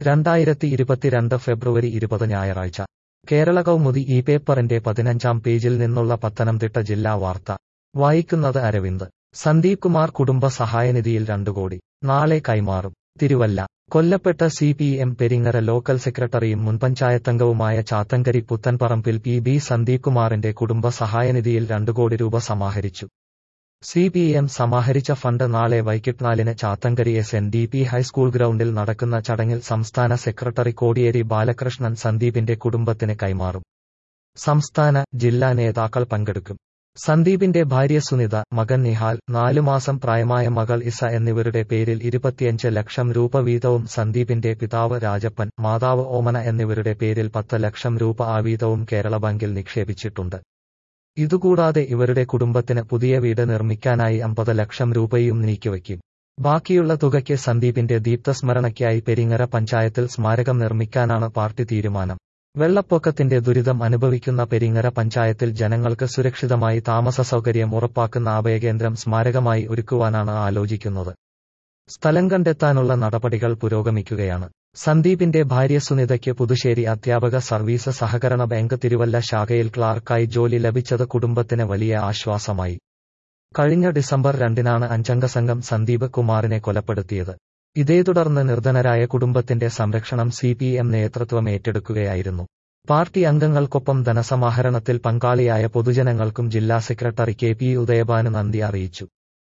രണ്ടായിരത്തി ഇരുപത്തിരണ്ട് ഫെബ്രുവരി ഇരുപത് ഞായറാഴ്ച കേരള കൗമുദി ഈ പേപ്പറിന്റെ പതിനഞ്ചാം പേജിൽ നിന്നുള്ള പത്തനംതിട്ട ജില്ലാ വാർത്ത വായിക്കുന്നത് അരവിന്ദ് സന്ദീപ് കുമാർ കുടുംബ സഹായനിധിയിൽ രണ്ടു കോടി നാളെ കൈമാറും തിരുവല്ല കൊല്ലപ്പെട്ട C P M Peringara local സെക്രട്ടറിയും മുൻ പഞ്ചായത്തംഗവുമായ ചാത്തങ്കരി പുത്തൻപറമ്പിൽ പി ബി സന്ദീപ് കുമാറിന്റെ കുടുംബ സഹായനിധിയിൽ രണ്ടു കോടി രൂപ സമാഹരിച്ചു സി പി എം സമാഹരിച്ച ഫണ്ട് നാളെ വൈകിട്ട് നാലിന് Chathankari S N D P high school ഗ്രൗണ്ടിൽ നടക്കുന്ന ചടങ്ങിൽ സംസ്ഥാന സെക്രട്ടറി കോടിയേരി ബാലകൃഷ്ണൻ സന്ദീപിന്റെ കുടുംബത്തിന് കൈമാറും സംസ്ഥാന ജില്ലാ നേതാക്കൾ പങ്കെടുക്കും സന്ദീപിന്റെ ഭാര്യ സുനിത മകൻ നിഹാൽ നാലു മാസം പ്രായമായ മകൾ ഇസ എന്നിവരുടെ പേരിൽ ഇരുപത്തിയഞ്ച് ലക്ഷം രൂപ വീതവും സന്ദീപിന്റെ പിതാവ് രാജപ്പൻ മാതാവ് ഓമന എന്നിവരുടെ പേരിൽ പത്ത് ലക്ഷം രൂപ ആ വീതവും കേരള ബാങ്കിൽ നിക്ഷേപിച്ചിട്ടുണ്ട് ഇതുകൂടാതെ ഇവരുടെ കുടുംബത്തിന് പുതിയ വീട് നിർമ്മിക്കാനായി അമ്പത് ലക്ഷം രൂപയും നീക്കിവയ്ക്കും ബാക്കിയുള്ള തുകയ്ക്ക് സന്ദീപിന്റെ ദീപ്തസ്മരണയ്ക്കായി പെരിങ്ങര പഞ്ചായത്തിൽ സ്മാരകം നിർമ്മിക്കാനാണ് പാർട്ടി തീരുമാനം വെള്ളപ്പൊക്കത്തിന്റെ ദുരിതം അനുഭവിക്കുന്ന പെരിങ്ങര പഞ്ചായത്തിൽ ജനങ്ങൾക്ക് സുരക്ഷിതമായി താമസ സൗകര്യം ഉറപ്പാക്കുന്ന അഭയകേന്ദ്രം സ്മാരകമായി ഒരുക്കുവാനാണ് ആലോചിക്കുന്നത് സ്ഥലം കണ്ടെത്താനുള്ള നടപടികൾ പുരോഗമിക്കുകയാണ് സന്ദീപിന്റെ ഭാര്യ സുനിതയ്ക്ക് പുതുശ്ശേരി അധ്യാപക സർവീസ് സഹകരണ ബാങ്ക് തിരുവല്ല ശാഖയിൽ ക്ലാർക്കായി ജോലി ലഭിച്ചത് കുടുംബത്തിന് വലിയ ആശ്വാസമായി കഴിഞ്ഞ ഡിസംബർ രണ്ടിനാണ് അഞ്ചംഗ സംഘം സന്ദീപ് കുമാറിനെ കൊലപ്പെടുത്തിയത് ഇതേ തുടർന്ന് നിർധനരായ കുടുംബത്തിന്റെ സംരക്ഷണം സി പി എം നേതൃത്വം ഏറ്റെടുക്കുകയായിരുന്നു പാർട്ടി അംഗങ്ങൾക്കൊപ്പം ധനസമാഹരണത്തിൽ പങ്കാളിയായ പൊതുജനങ്ങൾക്കും ജില്ലാ സെക്രട്ടറി കെ പി ഉദയഭാനു നന്ദി അറിയിച്ചു